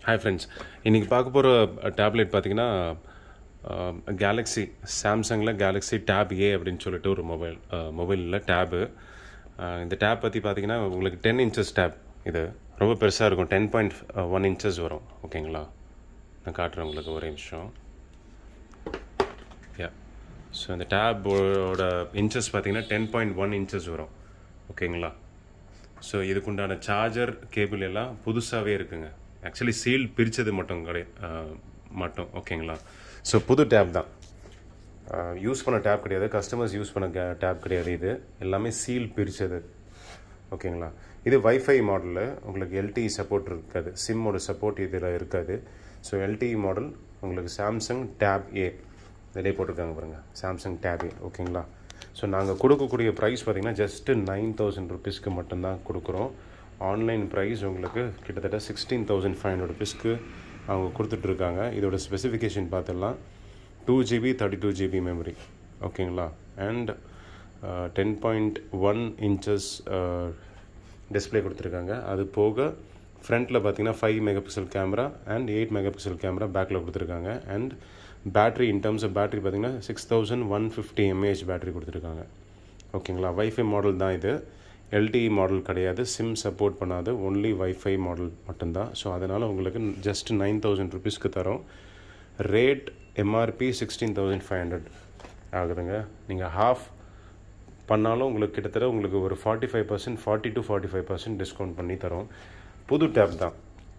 hi friends இன்றைக்கி பார்க்க போகிற டேப்லெட் பார்த்தீங்கன்னா கேலக்ஸி சாம்சங்கில் கேலக்ஸி டேப் ஏ அப்படின்னு சொல்லிட்டு ஒரு மொபைல் மொபைலில் டேபு இந்த டேப் பற்றி பார்த்தீங்கன்னா உங்களுக்கு டென் இன்ச்சஸ் டேப் இது ரொம்ப பெருசாக இருக்கும் டென் பாயிண்ட் ஒன் இன்ச்சஸ் வரும் ஓகேங்களா நான் காட்டுறேன் உங்களுக்கு ஒரே நிமிஷம் யா ஸோ இந்த டேப்போட இன்ச்சஸ் பார்த்தீங்கன்னா டென் பாயிண்ட் ஒன் இன்ச்சஸ் வரும் ஓகேங்களா ஸோ இதுக்குண்டான சார்ஜர் கேபிள் எல்லாம் புதுசாகவே இருக்குங்க ஆக்சுவலி சீல் பிரித்தது மட்டும் கிடை மட்டும் ஓகேங்களா ஸோ புது டேப் தான் யூஸ் பண்ண டேப் கிடையாது கஸ்டமர்ஸ் யூஸ் பண்ண டேப் கிடையாது இது எல்லாமே சீல் பிரித்தது ஓகேங்களா இது வைஃபை மாடலில் உங்களுக்கு எல்டிஇ சப்போர்ட் இருக்காது சிம்மோட சப்போர்ட் இதில் இருக்காது ஸோ எல்டிஇ மாடல் உங்களுக்கு சாம்சங் டேப் ஏ இதிலே போட்டிருக்காங்க பாருங்கள் சாம்சங் டேப் ஏ ஓகேங்களா ஸோ நாங்கள் கொடுக்கக்கூடிய ப்ரைஸ் பார்த்திங்கன்னா ஜஸ்ட்டு நைன் தௌசண்ட் ருபீஸ்க்கு மட்டும்தான் கொடுக்குறோம் ஆன்லைன் ப்ரைஸ் உங்களுக்கு கிட்டத்தட்ட சிக்ஸ்டீன் தௌசண்ட் ஃபைவ் ஹண்ட்ரட் ருபீஸ்க்கு அவங்க கொடுத்துட்ருக்காங்க இதோட ஸ்பெசிஃபிகேஷன் பார்த்துடலாம் two GB thirty two GB memory ஓகேங்களா and ten point one inches display கொடுத்துருக்காங்க அது போக ஃப்ரண்ட்டில் பார்த்தீங்கன்னா five megapixel camera and eight megapixel camera பேக்கில் கொடுத்துருக்காங்க and battery in terms of battery பார்த்தீங்கன்னா six thousand one fifty mAh battery கொடுத்துருக்காங்க ஓகேங்களா வைஃபை மாடல் தான் இது எல்டிஇ மாடல் கிடையாது சிம் சப்போர்ட் பண்ணாது ஒன்லி வைஃபை மாடல் மட்டும்தான் ஸோ அதனால் உங்களுக்கு ஜஸ்ட் நைன் தௌசண்ட் ருபீஸ்க்கு தரோம் rate MRP sixteen thousand five hundred ஆகுதுங்க நீங்கள் ஹாஃப் பண்ணாலும் உங்களுக்கு கிட்டத்தட்ட உங்களுக்கு ஒரு forty five percent forty two forty five percent discount பண்ணி தரோம் புது டேப் தான்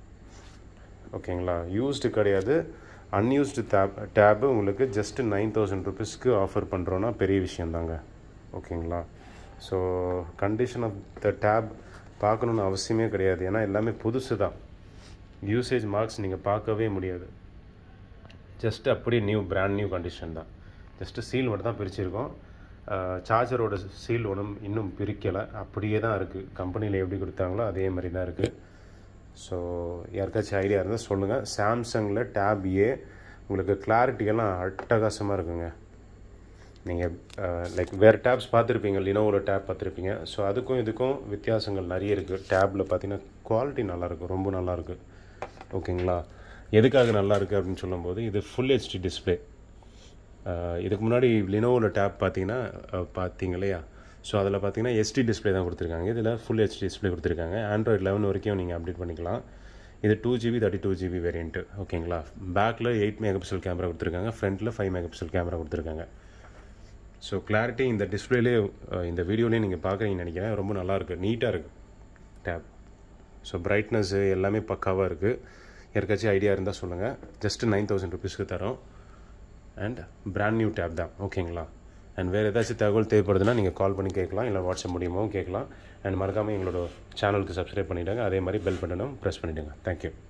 ஓகேங்களா யூஸ்டு கிடையாது அன்யூஸ்டு டேப் டேபு உங்களுக்கு ஜஸ்ட்டு நைன் தௌசண்ட் ருபீஸ்க்கு ஆஃபர் பண்ணுறோன்னா பெரிய விஷயந்தாங்க ஓகேங்களா so condition of the tape பார்க்கணுன்னு அவசியமே கிடையாது ஏன்னா எல்லாமே புதுசு தான் யூசேஜ் மார்க்ஸ் நீங்கள் பார்க்கவே முடியாது ஜஸ்ட் அப்படியே நியூ பிராண்ட் நியூ கண்டிஷன் தான் ஜஸ்ட்டு சீல் மட்டும் தான் பிரிச்சிருக்கோம் சார்ஜரோட சீல் ஒன்றும் இன்னும் பிரிக்கலை அப்படியே தான் இருக்குது கம்பெனியில் எப்படி கொடுத்தாங்களோ அதே மாதிரி தான் இருக்குது ஸோ யாருக்காச்சும் ஐடியா இருந்தால் சொல்லுங்கள் சாம்சங்கில் டேப் ஏ உங்களுக்கு கிளாரிட்டியெல்லாம் அட்டகாசமாக இருக்குங்க நீங்கள் லைக் வேறு டேப்ஸ் பார்த்துருப்பீங்க லினோவோட டேப் பார்த்துருப்பீங்க ஸோ அதுக்கும் இதுக்கும் வித்தியாசங்கள் நிறைய இருக்குது டேப்பில் பார்த்தீங்கன்னா குவாலிட்டி நல்லாயிருக்கும் ரொம்ப நல்லாயிருக்கு ஓகேங்களா எதுக்காக நல்லா இருக்குது அப்படின்னு சொல்லும்போது இது ஃபுல் ஹெச்டி டிஸ்பிளே இதுக்கு முன்னாடி லினோவோட டேப் பார்த்தீங்கன்னா பார்த்தீங்க இல்லையா ஸோ அதில் பார்த்தீங்கன்னா எஸ்டி டிஸ்பிளே தான் கொடுத்துருக்காங்க இதில் ஃபுல் ஹெச்டி டிஸ்பிளே கொடுத்துருக்காங்க ஆண்ட்ராய்ட் லெவன் வரைக்கும் நீங்கள் அப்டேட் பண்ணிக்கலாம் இது two GB thirty two GB variant ஓகேங்களா பேக்கில் எயிட் மெகா பிக்சல் கேமரா கொடுத்துருக்காங்க ஃப்ரண்ட்டில் ஃபைவ் மெகா பிக்சல் கேமரா கொடுத்துருக்காங்க ஸோ கிளாரிட்டி இந்த டிஸ்பிளேலே இந்த வீடியோலேயே நீங்கள் பார்க்குறீங்கன்னு நினைக்கிறேன் ரொம்ப நல்லாயிருக்கு நீட்டாக இருக்குது டேப் ஸோ பிரைட்னஸ்ஸு எல்லாமே பக்காவாக இருக்குது யாருக்காச்சும் ஐடியா இருந்தால் சொல்லுங்கள் ஜஸ்ட்டு நைன் தௌசண்ட் ருபீஸ்க்கு தரோம் அண்ட் பிராண்ட் நியூ டேப் தான் ஓகேங்களா அண்ட் வேறு ஏதாச்சும் தகவல் தேவைப்படுதுன்னா நீங்கள் கால் பண்ணி கேட்கலாம் இல்லை வாட்ஸ்அப் மூலியமாகவும் கேட்கலாம் அண்ட் மறக்காமல் எங்களோட சேனலுக்கு சப்ஸ்கிரைப் பண்ணிவிடுங்க அதே மாதிரி பெல் பட்டனும் ப்ரெஸ் பண்ணிவிடுங்க தேங்க்யூ